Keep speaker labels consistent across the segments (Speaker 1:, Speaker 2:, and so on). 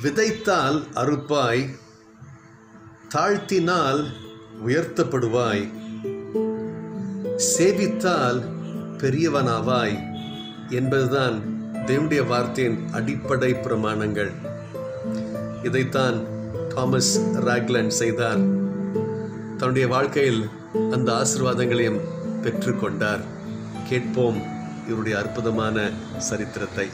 Speaker 1: விதைத்தால் அறுப்பாய் தாழ்த்தினால் உயர்த்தப்படுவாய் சேவித்தால் பெரியவனாவாய் என்பதுதான் தேவனுடைய வார்த்தையின் அடிப்படை பிரமாணங்கள் இதைத்தான் தாமஸ் ராக்லண்ட் செய்தார் தன்னுடைய வாழ்க்கையில் அந்த ஆசிர்வாதங்களையும் பெற்றுக்கொண்டார் கேட்போம் இவருடைய அற்புதமான சரித்திரத்தை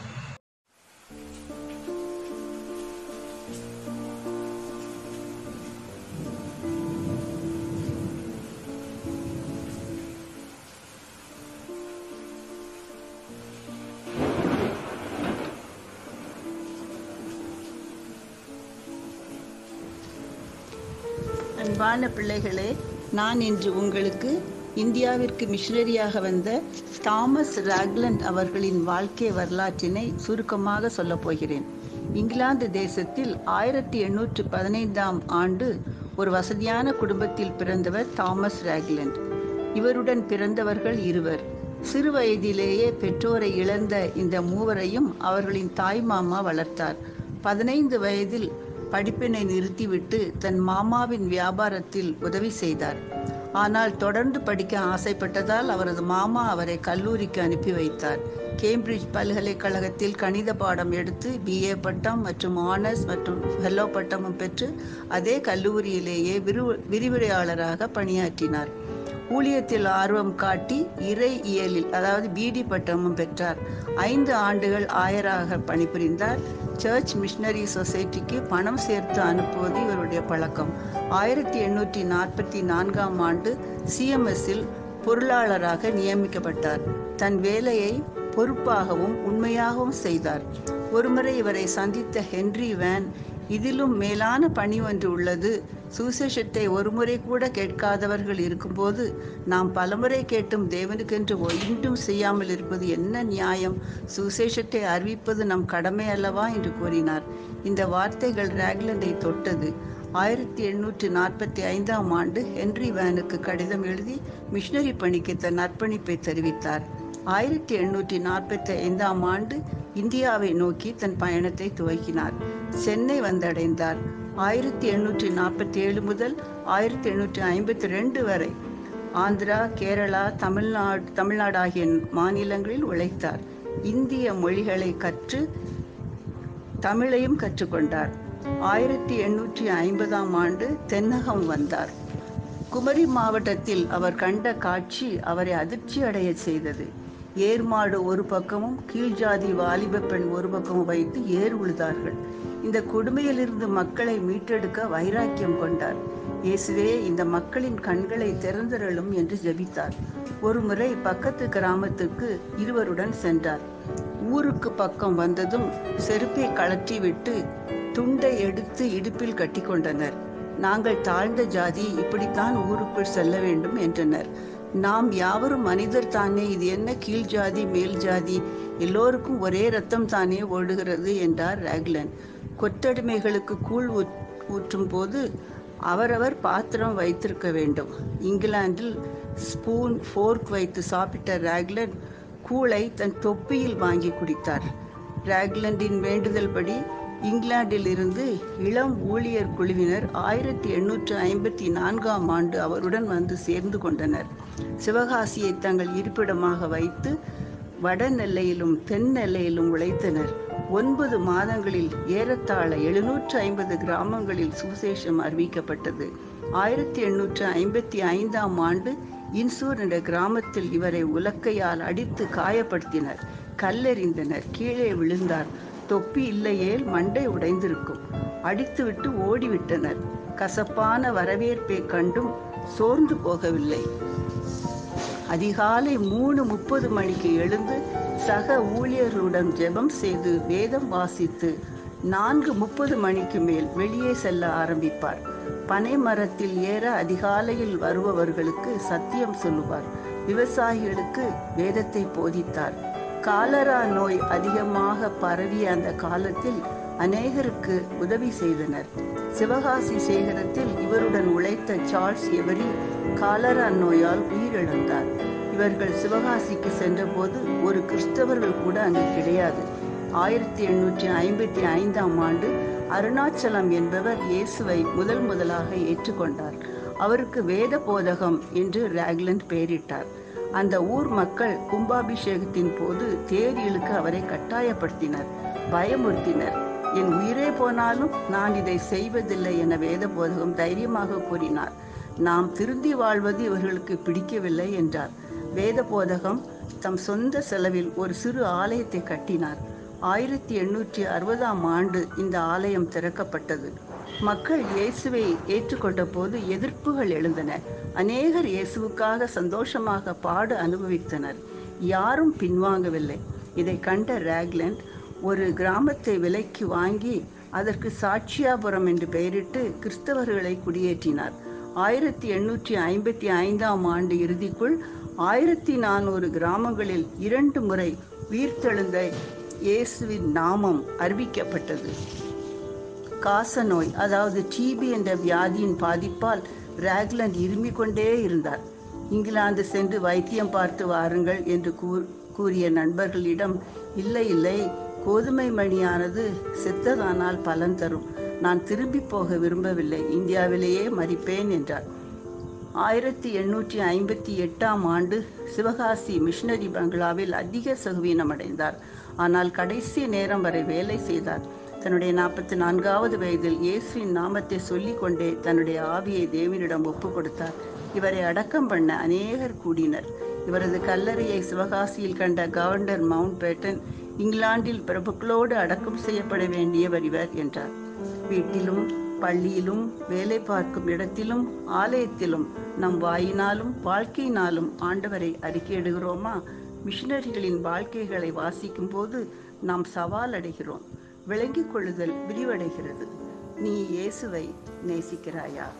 Speaker 2: அன்பான பிள்ளைகளே நான் இன்று உங்களுக்கு இந்தியாவிற்கு மிஷனரியாக வந்த தாமஸ் ராக்லண்ட் அவர்களின் வாழ்க்கை வரலாற்றினை சுருக்கமாக சொல்லப் போகிறேன் இங்கிலாந்து தேசத்தில் ஆயிரத்தி எண்ணூற்று பதினைந்தாம் ஆண்டு ஒரு வசதியான குடும்பத்தில் பிறந்தவர் தாமஸ் ராக்லண்ட் இவருடன் பிறந்தவர்கள் இருவர் சிறு வயதிலேயே பெற்றோரை இழந்த இந்த மூவரையும் அவர்களின் தாய் மாமா வளர்த்தார் பதினைந்து வயதில் படிப்பினை நிறுத்திவிட்டு தன் மாமாவின் வியாபாரத்தில் உதவி செய்தார் ஆனால் தொடர்ந்து படிக்க ஆசைப்பட்டதால் அவரது மாமா அவரை கல்லூரிக்கு அனுப்பி வைத்தார் கேம்பிரிட்ஜ் பல்கலைக்கழகத்தில் கணித பாடம் எடுத்து பிஏ பட்டம் மற்றும் ஆனர்ஸ் மற்றும் ஃபெல்லோ பட்டமும் பெற்று அதே கல்லூரியிலேயே விரிவு விரிவுரையாளராக பணியாற்றினார் ஊழியத்தில் ஆர்வம் காட்டி இறை இயலில் அதாவது பிடி பட்டமும் பெற்றார் ஐந்து ஆண்டுகள் ஆயராக பணிபுரிந்தார் சர்ச் மிஷனரி சொசைட்டிக்கு பணம் சேர்த்து அனுப்புவது இவருடைய பழக்கம் ஆயிரத்தி எண்ணூற்றி நாற்பத்தி நான்காம் ஆண்டு சிஎம்எஸ்ஸில் பொருளாளராக நியமிக்கப்பட்டார் தன் வேலையை பொறுப்பாகவும் உண்மையாகவும் செய்தார் ஒருமுறை இவரை சந்தித்த ஹென்றி வேன் இதிலும் மேலான பணி ஒன்று உள்ளது சுசேஷத்தை ஒருமுறை கூட கேட்காதவர்கள் இருக்கும்போது நாம் பலமுறை கேட்டும் தேவனுக்கென்று ஒன்றும் செய்யாமல் இருப்பது என்ன நியாயம் சுசேஷத்தை அறிவிப்பது நம் கடமை அல்லவா என்று கூறினார் இந்த வார்த்தைகள் ராக்லண்டை தொட்டது ஆயிரத்தி எண்ணூற்றி நாற்பத்தி ஐந்தாம் ஆண்டு ஹென்றி வேனுக்கு கடிதம் எழுதி மிஷனரி பணிக்கு தன் அர்ப்பணிப்பை தெரிவித்தார் ஆயிரத்தி எண்ணூற்றி நாற்பத்தி ஐந்தாம் ஆண்டு இந்தியாவை நோக்கி தன் பயணத்தை துவக்கினார் சென்னை வந்தடைந்தார் ஆயிரத்தி எண்ணூற்றி நாற்பத்தி ஏழு முதல் ஆயிரத்தி எண்ணூற்றி ஐம்பத்தி ரெண்டு வரை ஆந்திரா கேரளா தமிழ்நாடு தமிழ்நாடு ஆகிய மாநிலங்களில் உழைத்தார் இந்திய மொழிகளை கற்று தமிழையும் கற்றுக்கொண்டார் ஆயிரத்தி எண்ணூற்றி ஐம்பதாம் ஆண்டு தென்னகம் வந்தார் குமரி மாவட்டத்தில் அவர் கண்ட காட்சி அவரை அதிர்ச்சி அடைய செய்தது ஏர்மாடு ஒரு பக்கமும் கீழ்ஜாதி வாலிப பெண் ஒரு பக்கமும் வைத்து ஏர் உழுதார்கள் இந்த கொடுமையிலிருந்து மக்களை மீட்டெடுக்க வைராக்கியம் கொண்டார் இயேசுவே இந்த மக்களின் கண்களை திறந்தரலும் என்று ஜெபித்தார் ஒரு முறை பக்கத்து கிராமத்துக்கு இருவருடன் சென்றார் ஊருக்கு பக்கம் வந்ததும் செருப்பை கழற்றிவிட்டு துண்டை எடுத்து இடுப்பில் கட்டிக்கொண்டனர் நாங்கள் தாழ்ந்த ஜாதி இப்படித்தான் ஊருக்குள் செல்ல வேண்டும் என்றனர் நாம் யாவரும் மனிதர் தானே இது என்ன கீழ் ஜாதி மேல் ஜாதி எல்லோருக்கும் ஒரே ரத்தம் தானே ஓடுகிறது என்றார் ராக்லன் கொத்தடிமைகளுக்கு கூழ் ஊற்றும் போது அவரவர் பாத்திரம் வைத்திருக்க வேண்டும் இங்கிலாந்தில் ஸ்பூன் ஃபோர்க் வைத்து சாப்பிட்ட ராக்லன் கூளை தன் தொப்பியில் வாங்கி குடித்தார் ராக்லண்டின் வேண்டுதல் படி இங்கிலாந்தில் இருந்து இளம் ஊழியர் குழுவினர் ஆயிரத்தி எண்ணூற்று ஐம்பத்தி நான்காம் ஆண்டு அவருடன் வந்து சேர்ந்து கொண்டனர் சிவகாசியை தங்கள் இருப்பிடமாக வைத்து வடநெல்லையிலும் தென் நெல்லையிலும் உழைத்தனர் ஒன்பது மாதங்களில் ஏறத்தாழ எழுநூற்று ஐம்பது கிராமங்களில் சுசேஷம் அறிவிக்கப்பட்டது ஆயிரத்தி எண்ணூற்று ஐம்பத்தி ஐந்தாம் ஆண்டு இன்சூர் என்ற கிராமத்தில் இவரை உலக்கையால் அடித்து காயப்படுத்தினர் கல்லெறிந்தனர் கீழே விழுந்தார் தொப்பி இல்லையேல் மண்டை உடைந்திருக்கும் அடித்துவிட்டு ஓடிவிட்டனர் கசப்பான வரவேற்பை கண்டும் சோர்ந்து போகவில்லை அதிகாலை மூணு முப்பது மணிக்கு எழுந்து சக ஊழியர்களுடன் ஜெபம் செய்து வேதம் வாசித்து நான்கு முப்பது மணிக்கு மேல் வெளியே செல்ல ஆரம்பிப்பார் பனை மரத்தில் ஏற அதிகாலையில் வருபவர்களுக்கு சத்தியம் சொல்லுவார் விவசாயிகளுக்கு வேதத்தை போதித்தார் காலரா நோய் அதிகமாக பரவிய அந்த காலத்தில் அநேகருக்கு உதவி செய்தனர் சிவகாசி சேகரத்தில் இவருடன் உழைத்த சார்ல்ஸ் எவரி காலரா நோயால் உயிரிழந்தார் இவர்கள் சிவகாசிக்கு சென்றபோது ஒரு கிறிஸ்தவர்கள் கூட அங்கு கிடையாது ஆயிரத்தி எண்ணூற்றி ஐம்பத்தி ஐந்தாம் ஆண்டு அருணாச்சலம் என்பவர் இயேசுவை முதல் முதலாக ஏற்றுக்கொண்டார் அவருக்கு வேத போதகம் என்று ராக்லண்ட் பெயரிட்டார் அந்த ஊர் மக்கள் கும்பாபிஷேகத்தின் போது தேர் இழுக்க அவரை கட்டாயப்படுத்தினர் பயமுறுத்தினர் என் உயிரே போனாலும் நான் இதை செய்வதில்லை என வேத போதகம் தைரியமாக கூறினார் நாம் திருந்தி வாழ்வது இவர்களுக்கு பிடிக்கவில்லை என்றார் வேத போதகம் தம் சொந்த செலவில் ஒரு சிறு ஆலயத்தை கட்டினார் ஆயிரத்தி எண்ணூற்றி அறுபதாம் ஆண்டு இந்த ஆலயம் திறக்கப்பட்டது மக்கள் இயேசுவை ஏற்றுக்கொண்ட போது எதிர்ப்புகள் எழுந்தன அநேகர் இயேசுவுக்காக சந்தோஷமாக பாடு அனுபவித்தனர் யாரும் பின்வாங்கவில்லை இதை கண்ட ராக்லண்ட் ஒரு கிராமத்தை விலைக்கு வாங்கி அதற்கு சாட்சியாபுரம் என்று பெயரிட்டு கிறிஸ்தவர்களை குடியேற்றினார் ஆயிரத்தி எண்ணூற்றி ஐம்பத்தி ஐந்தாம் ஆண்டு இறுதிக்குள் ஆயிரத்தி நானூறு கிராமங்களில் இரண்டு முறை உயிர்த்தெழுந்த இயேசுவின் நாமம் அறிவிக்கப்பட்டது காசநோய் அதாவது டிபி என்ற வியாதியின் பாதிப்பால் ராக்லண்ட் இருமிக் கொண்டே இருந்தார் இங்கிலாந்து சென்று வைத்தியம் பார்த்து வாருங்கள் என்று கூறிய நண்பர்களிடம் இல்லை இல்லை கோதுமை மணியானது செத்ததானால் பலன் தரும் நான் திரும்பி போக விரும்பவில்லை இந்தியாவிலேயே மறிப்பேன் என்றார் ஆயிரத்தி எண்ணூற்றி ஐம்பத்தி எட்டாம் ஆண்டு சிவகாசி மிஷனரி பங்களாவில் அதிக சுகவீனமடைந்தார் ஆனால் கடைசி நேரம் வரை வேலை செய்தார் தன்னுடைய நாற்பத்தி நான்காவது வயதில் இயேசுவின் நாமத்தை சொல்லிக்கொண்டே தன்னுடைய ஆவியை தேவனிடம் ஒப்பு கொடுத்தார் இவரை அடக்கம் பண்ண அநேகர் கூடினர் இவரது கல்லறையை சிவகாசியில் கண்ட கவர்னர் மவுண்ட் பேட்டன் இங்கிலாந்தில் பிரபுக்களோடு அடக்கம் செய்யப்பட வேண்டியவர் இவர் என்றார் வீட்டிலும் பள்ளியிலும் வேலை பார்க்கும் இடத்திலும் ஆலயத்திலும் நம் வாயினாலும் வாழ்க்கையினாலும் ஆண்டவரை அறிக்கையிடுகிறோமா மிஷனரிகளின் வாழ்க்கைகளை வாசிக்கும் போது நாம் சவால் அடைகிறோம் விளங்கிக் கொள்ளுதல் விரிவடைகிறது நீ இயேசுவை நேசிக்கிறாயா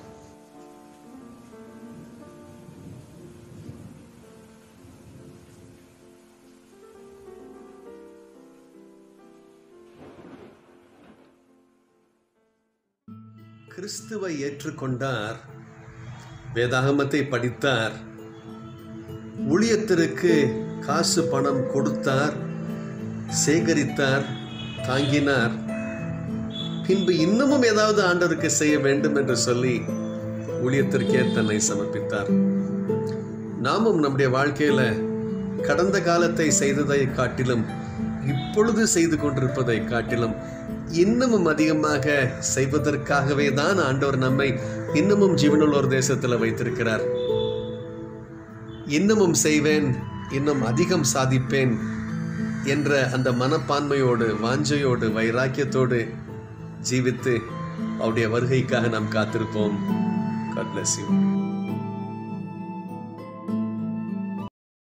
Speaker 1: கிறிஸ்துவை ஏற்றுக்கொண்டார் வேதாகமத்தை படித்தார் ஊழியத்திற்கு காசு பணம் கொடுத்தார் சேகரித்தார் தாங்கினார் பின்பு இன்னமும் ஏதாவது ஆண்டவருக்கு செய்ய வேண்டும் என்று சொல்லி ஊழியத்திற்கே தன்னை சமர்ப்பித்தார் நாமும் நம்முடைய வாழ்க்கையில கடந்த காலத்தை செய்ததை காட்டிலும் இப்பொழுது செய்து கொண்டிருப்பதை காட்டிலும் இன்னமும் அதிகமாக செய்வதற்காகவே தான் ஆண்டவர் நம்மை இன்னமும் ஜீவனுள்ளோர் தேசத்தில் வைத்திருக்கிறார் இன்னமும் செய்வேன் இன்னும் அதிகம் சாதிப்பேன் என்ற அந்த மனப்பான்மையோடு வாஞ்சையோடு வைராக்கியத்தோடு ஜீவித்து அவருடைய வருகைக்காக நாம் காத்திருப்போம் God bless you.